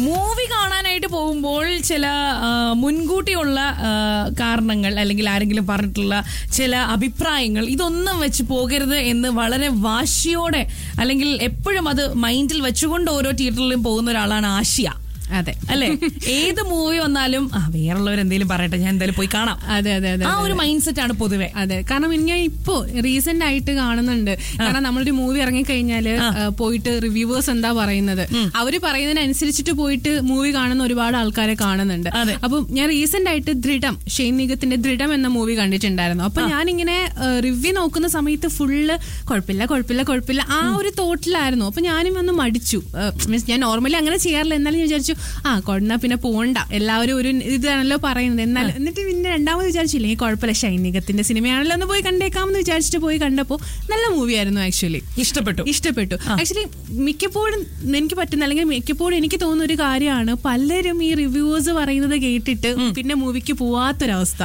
Movie കാണാനായിട്ട് പോകുമ്പോൾ ചില ആ, മുൻകൂട്ടിയുള്ള ആ, കാരണങ്ങൾ അല്ലെങ്കിൽ ആരെങ്കിലും പറഞ്ഞിട്ടുള്ള ചില അഭിപ്രായങ്ങൾ ഇതൊന്നും വെച്ച് പോകരുത് എന്ന് വളരെ വാശിയോടെ അല്ലെങ്കിൽ എപ്പോഴും അത് മൈൻഡിൽ വെച്ചുകൊണ്ട് ഓരോ തിയേറ്ററിലും പോകുന്ന ഒരാളാണ് ആശിയ അതെ അല്ലെ ഏത് മൂവി വന്നാലും ആ വേറുള്ളവർ എന്തെങ്കിലും പറയട്ടെ ഞാൻ എന്തായാലും പോയി കാണാം അതെ അതെ അതെ ആ ഒരു മൈൻഡ് സെറ്റ് ആണ് പൊതുവെ അതെ കാരണം ഞാൻ ഇപ്പോ റീസെന്റ് ആയിട്ട് കാണുന്നുണ്ട് കാരണം നമ്മളൊരു മൂവി ഇറങ്ങിക്കഴിഞ്ഞാല് ആ, പോയിട്ട് റിവ്യൂവേഴ്സ് എന്താ പറയുന്നത് അവര് പറയുന്നതിനനുസരിച്ചിട്ട് പോയിട്ട് മൂവി കാണുന്ന ഒരുപാട് ആൾക്കാരെ കാണുന്നുണ്ട് അതെ. അപ്പൊ ഞാൻ റീസെന്റ് ആയിട്ട് ദൃഢം ഷെയ്ൻ നിഗത്തിന്റെ ദൃഢം എന്ന മൂവി കണ്ടിട്ടുണ്ടായിരുന്നു അപ്പൊ ഞാനിങ്ങനെ റിവ്യൂ നോക്കുന്ന സമയത്ത് ഫുള്ള് കുഴപ്പമില്ല കുഴപ്പമില്ല കുഴപ്പമില്ല ആ ഒരു തോട്ടിലായിരുന്നു അപ്പൊ ഞാനും ഒന്ന് മടിച്ചു മീൻസ് ഞാൻ നോർമലി അങ്ങനെ ചെയ്യാറില്ല എന്നാലും ഞാൻ വിചാരിച്ചു ആ കൊണ്ടാ പിന്നെ പോണ്ട എല്ലാവരും ഒരു ഇതാണല്ലോ പറയുന്നത് എന്നാൽ എന്നിട്ട് പിന്നെ രണ്ടാമത് വിചാരിച്ചില്ല ഈ കുഴപ്പമില്ല ഷൈനികത്തിന്റെ സിനിമയാണല്ലോ ഒന്ന് പോയി കണ്ടേക്കാമെന്ന് വിചാരിച്ചിട്ട് പോയി കണ്ടപ്പോൾ നല്ല മൂവി ആയിരുന്നു ആക്ച്വലി ഇഷ്ടപ്പെട്ടു ഇഷ്ടപ്പെട്ടു ആക്ച്വലി മിക്കപ്പോഴും എനിക്ക് പറ്റുന്ന അല്ലെങ്കിൽ മിക്കപ്പോഴും എനിക്ക് തോന്നുന്ന ഒരു കാര്യമാണ് പലരും ഈ റിവ്യൂവേഴ്സ് പറയുന്നത് കേട്ടിട്ട് പിന്നെ മൂവിക്ക് പോവാത്തൊരവസ്ഥ